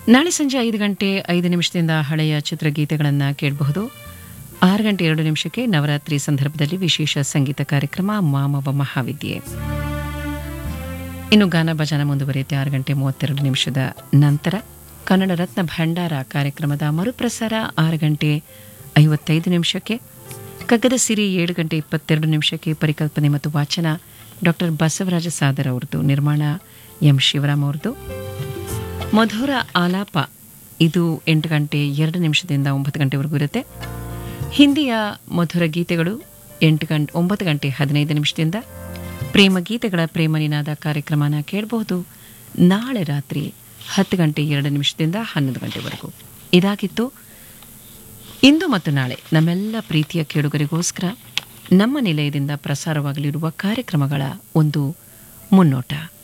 ನಾಳೆ ಸಂಜೆ ಐದು ಗಂಟೆ ಐದು ನಿಮಿಷದಿಂದ ಹಳೆಯ ಚಿತ್ರಗೀತೆಗಳನ್ನು ಕೇಳಬಹುದು ಆರು ಗಂಟೆ ಎರಡು ನಿಮಿಷಕ್ಕೆ ನವರಾತ್ರಿ ಸಂದರ್ಭದಲ್ಲಿ ವಿಶೇಷ ಸಂಗೀತ ಕಾರ್ಯಕ್ರಮ ಮಾಮವ ಮಹಾವಿದ್ಯೆ ಇನ್ನು ಗಾನ ಭಜನ ಮುಂದುವರಿಯುತ್ತೆ ಆರು ಗಂಟೆ ಮೂವತ್ತೆರಡು ನಿಮಿಷದ ನಂತರ ಕನ್ನಡ ರತ್ನ ಭಂಡಾರ ಕಾರ್ಯಕ್ರಮದ ಮರುಪ್ರಸಾರ ಆರು ಗಂಟೆ ಐವತ್ತೈದು ನಿಮಿಷಕ್ಕೆ ಕಗ್ಗದ ಸಿರಿ ಏಳು ಗಂಟೆ ಇಪ್ಪತ್ತೆರಡು ನಿಮಿಷಕ್ಕೆ ಪರಿಕಲ್ಪನೆ ಮತ್ತು ವಾಚನ ಡಾಕ್ಟರ್ ಬಸವರಾಜ ಸಾದರ್ ಅವ್ರದ್ದು ನಿರ್ಮಾಣ ಎಂ ಶಿವರಾಮ್ ಅವ್ರದ್ದು ಮಧುರ ಆಲಾಪ ಇದು ಎಂಟು ಗಂಟೆ ಎರಡು ನಿಮಿಷದಿಂದ ಒಂಬತ್ತು ಗಂಟೆವರೆಗೂ ಇರುತ್ತೆ ಹಿಂದಿಯ ಮಧುರ ಗೀತೆಗಳು ಎಂಟು ಗಂಟೆ ಒಂಬತ್ತು ಗಂಟೆ ಹದಿನೈದು ನಿಮಿಷದಿಂದ ಪ್ರೇಮ ಗೀತೆಗಳ ಪ್ರೇಮ ನಿನಾದ ಕಾರ್ಯಕ್ರಮನ ಕೇಳಬಹುದು ನಾಳೆ ರಾತ್ರಿ ಹತ್ತು ಗಂಟೆ ಎರಡು ನಿಮಿಷದಿಂದ ಹನ್ನೊಂದು ಗಂಟೆವರೆಗೂ ಇದಾಗಿತ್ತು ಇಂದು ಮತ್ತು ನಾಳೆ ನಮ್ಮೆಲ್ಲ ಪ್ರೀತಿಯ ಕೇಳುಗರಿಗೋಸ್ಕರ ನಮ್ಮ ನಿಲಯದಿಂದ ಪ್ರಸಾರವಾಗಲಿರುವ ಕಾರ್ಯಕ್ರಮಗಳ ಒಂದು ಮುನ್ನೋಟ